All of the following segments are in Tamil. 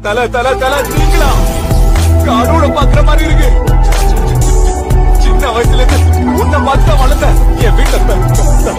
தல தல தல நீங்களா கடவுள பாக்குற மாதிரி இருக்கு சின்ன வயசுல இருந்து உன்னை பார்த்து வளர்ந்த என் வீட்டுல பெ-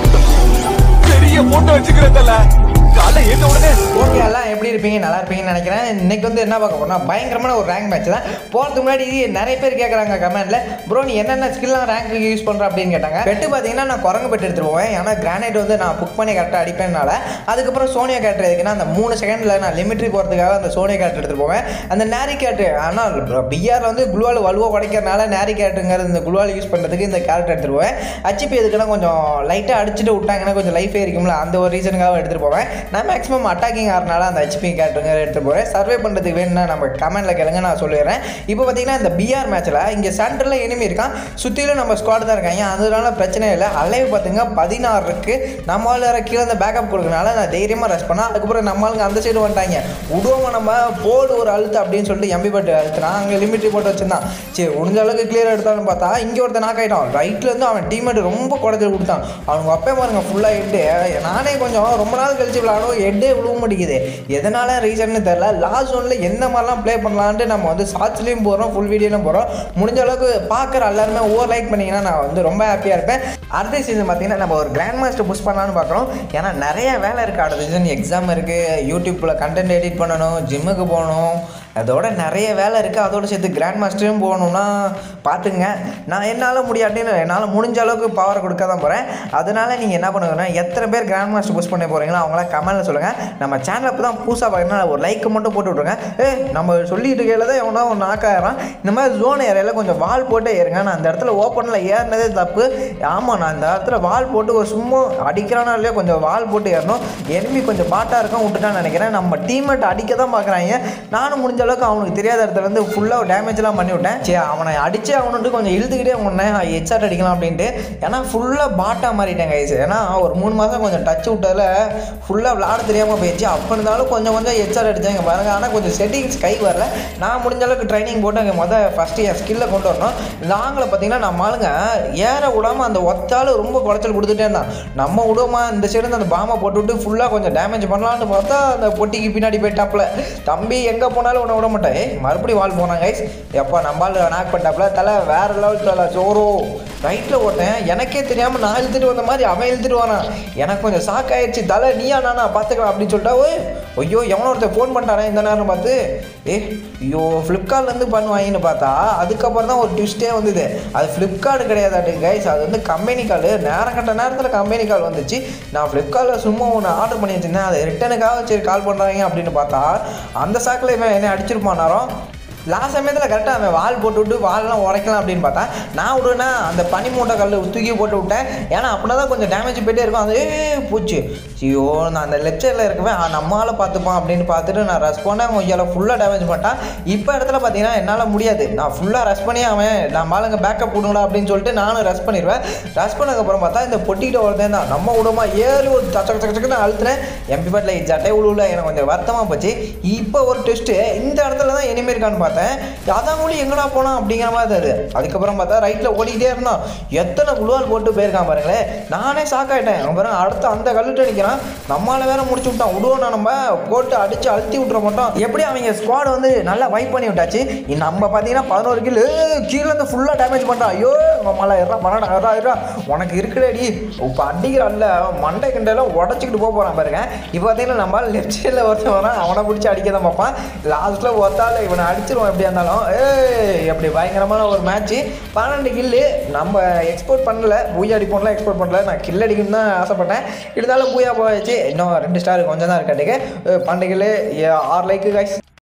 பெரிய போட்டோ வச்சுக்கிறேன் தல காலை ஏத்த உடனே ஓகே எல்லாம் எப்படி இருப்பீங்க நல்லா இருப்பீங்கன்னு நினைக்கிறேன் இன்னைக்கு வந்து என்ன பார்க்க போறோம்னா பயங்கரமான ஒரு ரேங்க் மேட்ச் தான் போகிறதுக்கு முன்னாடி நிறைய பேர் கேட்குறாங்க கமெண்ட்ல ப்ரோ நீ என்னென்ன ஸ்கில்லாம் ரேங்க்கு யூஸ் பண்ணுற அப்படின்னு கேட்டாங்க பெட்டு பார்த்தீங்கன்னா நான் குரங்கு பெட்டு எடுத்துட்டு போவேன் ஏன்னா கிரானைட் வந்து நான் புக் பண்ணி கரெக்டாக அடிப்பேனால அதுக்கப்புறம் சோனியா கேரக்டர் எதுக்குன்னா அந்த மூணு செகண்டில் நான் லிமிட்ரி போகிறதுக்காக அந்த சோனியா கேரக்டர் எடுத்துட்டு போவேன் அந்த நேரி கேரக்டர் ஆனால் பிஆரில் வந்து குளுவால் வலுவாக உடைக்கிறனால நேரி கேரக்டருங்கிறது இந்த குளுவால் யூஸ் பண்ணுறதுக்கு இந்த கேரக்டர் எடுத்துட்டு போவேன் ஹச்பி எதுக்குன்னா கொஞ்சம் லைட்டாக அடிச்சுட்டு விட்டாங்கன்னா கொஞ்சம் லைஃபே இருக்கும்ல அந்த ஒரு ரீசனுக்காக எடுத்துகிட்டு போவேன் நான் மேக்ஸிமம் அட்டாக்கிங் ஆகிறனால அந்த ஹெச்பி கேரக்டருங்க எடுத்துகிட்டு போகிறேன் சர்வே பண்ணுறதுக்கு வேணும்னா நம்ம கமெண்ட்டில் கேளுங்க நான் சொல்லிடுறேன் இப்போ பார்த்தீங்கன்னா இந்த பிஆர் மேட்ச்சில் இங்கே சென்டரில் எனிமி இருக்கான் சுற்றிலும் நம்ம ஸ்குவாட் தான் இருக்காங்க அதனால பிரச்சனை இல்லை அலைவு பார்த்துங்க பதினாறு இருக்குது நம்மளால வேற கீழே இந்த பேக்கப் கொடுக்கறனால நான் தைரியமாக ரெஸ்ட் பண்ணேன் அதுக்கப்புறம் நம்ம ஆளுங்க அந்த சைடு வந்துட்டாங்க விடுவோமா நம்ம போடு ஒரு அழுத்து அப்படின்னு சொல்லிட்டு எம்பி பட்டு அழுத்துனா அங்கே லிமிட் போட்டு வச்சிருந்தான் சரி முடிஞ்ச அளவுக்கு கிளியர் எடுத்தாலும் பார்த்தா இங்கே ஒருத்தன் நாக் ஆகிட்டான் ரைட்ல இருந்து அவன் டீம்மேட் ரொம்ப குடச்சல் கொடுத்தான் அவனுக்கு அப்பே பாருங்க ஃபுல்லாக ஹெட்டு நானே கொஞ்சம் ரொம்ப நாள் கழிச்சு விளாடும் ஹெட்டே விழுவ மாட்டேங்குது எதனால ரீசன்னு தெரில லாஸ்ட் ஒன்ல எந்த மாதிரிலாம் ப்ளே பண்ணலான்ட்டு நம்ம வந்து ஷார்ட்ஸ்லேயும் போகிறோம் ஃபுல் வீடியோலையும் போகிறோம் முடிஞ்ச அளவுக்கு பார்க்குற எல்லாருமே ஓவர் லைக் பண்ணிங்கன்னா நான் வந்து ரொம்ப ஹாப்பியாக இருப்பேன் அடுத்த சீசன் பார்த்தீங்கன்னா நம்ம ஒரு கிராண்ட் மாஸ்டர் புஷ் பண்ணலான்னு பார்க்குறோம் ஏன்னா நிறைய வேலை இருக்குது அடுத்த சீசன் எக்ஸாம் இருக்குது யூடியூப்பில் கண்டென்ட் எடிட் பண்ணணும் ஜிம்முக்கு போகணும் அதோட நிறைய வேலை இருக்குது அதோட சேர்த்து கிராண்ட் மாஸ்டரும் போகணும்னா பார்த்துங்க நான் என்னால் முடியாட்டின்னு என்னால் முடிஞ்ச அளவுக்கு பவர் கொடுக்க தான் போகிறேன் அதனால நீங்கள் என்ன பண்ணுங்கன்னா எத்தனை பேர் கிராண்ட் மாஸ்டர் புஷ் பண்ண போகிறீங்களோ அவங்களாம் கமெண்ட்டில் சொல்லுங்கள் நம்ம சேனல் இப்போ தான் புதுசாக பார்க்கணும் ஒரு லைக் மட்டும் போட்டு விட்ருங்க ஏ நம்ம சொல்லிட்டு இருக்கையில தான் எவனா ஒன்று நாக்காயிரம் இந்த மாதிரி ஜோன் ஏரியாவில் கொஞ்சம் வால் போட்டே ஏறுங்க நான் அந்த இடத்துல ஓப்பனில் ஏறினதே தப்பு ஆமாம் நான் இந்த இடத்துல வால் போட்டு ஒரு சும்மா அடிக்கிறானா இல்லையோ கொஞ்சம் வால் போட்டு ஏறணும் enemy கொஞ்சம் பாட்டாக இருக்கும் விட்டுட்டான்னு நினைக்கிறேன் நம்ம டீம்மேட் அடிக்க தான் பார்க்குறாங்க நானும் முடிஞ்ச அளவுக்கு அவனுக்கு தெரியாத இடத்துல வந்து ஃபுல்லாக டேமேஜ்லாம் பண்ணி விட்டேன் சரி அவனை அடிச்சே அவனுட்டு கொஞ்சம் இழுத்துக்கிட்டே உடனே ஹெச்ஆர் அடிக்கலாம் அப்படின்ட்டு ஏன்னா ஃபுல்லாக பாட்டாக மாறிட்டேன் கைஸ் ஏன்னா ஒரு மூணு மாதம் கொஞ்சம் டச் விட்டதில் ஃபுல்லாக விளாட தெரியாமல் போயிடுச்சு அப்போ இருந்தாலும் கொஞ்சம் கொஞ்சம் ஹெச்ஆர் அடித்தாங்க பாருங்க ஆனால் கொஞ்சம் செட்டிங்ஸ் கை வரல நான் முடிஞ்ச அளவுக்கு ட்ரைனிங் போட்டு அங்கே மொதல் ஃபஸ்ட்டு என் ஸ்கில்லை கொண்டு வரணும் லாங்கில் பார்த்தீங்கன்னா நம்ம ஆளுங்க ஏற விடாமல் அந்த ஒத்தாள் ரொம்ப குறைச்சல் கொடுத்துட்டே இருந்தான் நம்ம விடுவோமா இந்த சைடு இருந்து அந்த பாமை போட்டு விட்டு ஃபுல்லாக கொஞ்சம் டேமேஜ் பண்ணலான்னு பார்த்தா அந்த பொட்டிக்கு பின்னாடி போயிட்டாப்புல தம்பி எங்கே போனாலும் உன்னை விட மாட்டேன் ஏய் மறுபடியும் வால் போனாங்க கைஸ் எப்போ நம்மால் நாக் பண்ணிட்டாப்புல தலை வேற லெவல் தலை சோரோ ரைட்டில் ஓட்டேன் எனக்கே தெரியாமல் நான் இழுத்துட்டு வந்த மாதிரி அவன் இழுத்துட்டு வரான் எனக்கு கொஞ்சம் ஷாக் ஆயிடுச்சு தலை நீயா நானா பார்த்துக்கலாம் அப்படின்னு சொல்லிட்டா ஓய் ஐயோ எவனோ ஒருத்தர் ஃபோன் பண்ணிட்டானே இந்த நேரம் பார்த்து ஏ ஐயோ ஃப்ளிப்கார்ட்லேருந்து பண்ணுவாங்கன்னு பார்த்தா அதுக்கப்புறம் தான் ஒரு ட்விஸ்ட்டே வந்தது அது ஃப்ளிப்கார்ட் கிடையாதாட்டு கைஸ் அது வந்து கம்பெனி கால் நேரம் கட்ட நேரத்தில் கம்பெனி கால் வந்துச்சு நான் ஃப்ளிப்கார்ட்டில் சும்மா ஒன்று ஆர்டர் பண்ணி வச்சிருந்தேன் அது ரிட்டனுக்காக சரி கால் பண்ணுறாங்க அப்படின்னு பார்த்தா அந்த சாக்கில் இவன் என்ன அடிச்சிருப்பான் நேரம் லாஸ்ட் சமயத்தில் கரெக்டாக அவன் வால் போட்டு விட்டு வால்லாம் உடைக்கலாம் அப்படின்னு பார்த்தா நான் விடுவேன்னா அந்த பனி மூட்டை கல் தூக்கி போட்டு விட்டேன் ஏன்னா அப்படின்னா தான் கொஞ்சம் டேமேஜ் போயிட்டே இருக்கும் அது ஏய் போச்சு ஐயோ நான் அந்த லெஃப்ட் சைடில் இருக்கவேன் நம்மளால் பார்த்துப்பான் அப்படின்னு பார்த்துட்டு நான் ரஷ் பண்ணேன் கொஞ்சம் ஃபுல்லாக டேமேஜ் பண்ணிட்டான் இப்போ இடத்துல பார்த்தீங்கன்னா என்னால் முடியாது நான் ஃபுல்லாக ரஷ் பண்ணி அவன் நான் ஆளுங்க பேக்கப் விடுங்களா அப்படின்னு சொல்லிட்டு நானும் ரஷ் பண்ணிடுவேன் ரஷ் பண்ணதுக்கப்புறம் பார்த்தா இந்த பொட்டிக்கிட்ட ஒருத்தன் தான் நம்ம விடுமா ஏறி ஒரு சச்ச சக்க சக்கன்னு அழுத்துறேன் எம்பி பாட்டில் ஜட்டை விழுவில் எனக்கு கொஞ்சம் வருத்தமாக போச்சு இப்போ ஒரு டெஸ்ட்டு இந்த இடத்துல தான் இனிமே இருக்கான்னு பார்த்தேன் அதான் கூட எங்கடா போனான் அப்படிங்கிற மாதிரி தான் இது அதுக்கப்புறம் பார்த்தா ரைட்டில் ஓடிக்கிட்டே இருந்தான் எத்தனை குழுவால் போட்டு போயிருக்கான் பாருங்களேன் நானே ஷாக் ஆகிட்டேன் அவன் பாருங்க அடுத்து அந்த கல்லுட்டு நிற்கிறான் நம்மளால வேற முடிச்சு விட்டான் விடுவோம் நம்ம போட்டு அடிச்சு அழுத்தி விட்டுற மாட்டோம் எப்படி அவங்க ஸ்குவாட் வந்து நல்லா வைப் பண்ணி விட்டாச்சு இ- நம்ம பார்த்தீங்கன்னா பதினோரு கிலோ கீழே இருந்து ஃபுல்லாக டேமேஜ் பண்ணுறான் ஐயோ நம்மளால இருறா பண்ணடா இருறா இருறா உனக்கு இருக்குடடி இப்போ அடிக்கிறான்ல மண்டை கிண்டையெல்லாம் உடச்சிக்கிட்டு போக போகிறான் பாருங்க இப்போ பார்த்தீங்கன்னா நம்ம லெஃப்ட் சைடில் ஒருத்தன் வரான் அவனை பிடிச்சி அடிக்க தான் பார்ப்பான் லாஸ்ட்டில் ஒருத்தாள் இவனை அடிச்சிருவான் எப்படியா இருந்தாலும் ஏய் எப்படி பயங்கரமான ஒரு மேட்ச்சு பன்னெண்டு கில்லு நம்ம எக்ஸ்போர்ட் பண்ணல பூயா அடிப்போம்லாம் எக்ஸ்போர்ட் பண்ணல நான் கில் அடிக்கணும்னு தான் ஆசைப்பட்டேன் இருந்தாலும் பூயா போயாச்சு இன்னும் ரெண்டு ஸ்டார் கொஞ்சம் தான் இருக்காட்டுக்கு பன்னெண்டு கில்லு ஆறு லைக்கு காய்ஸ்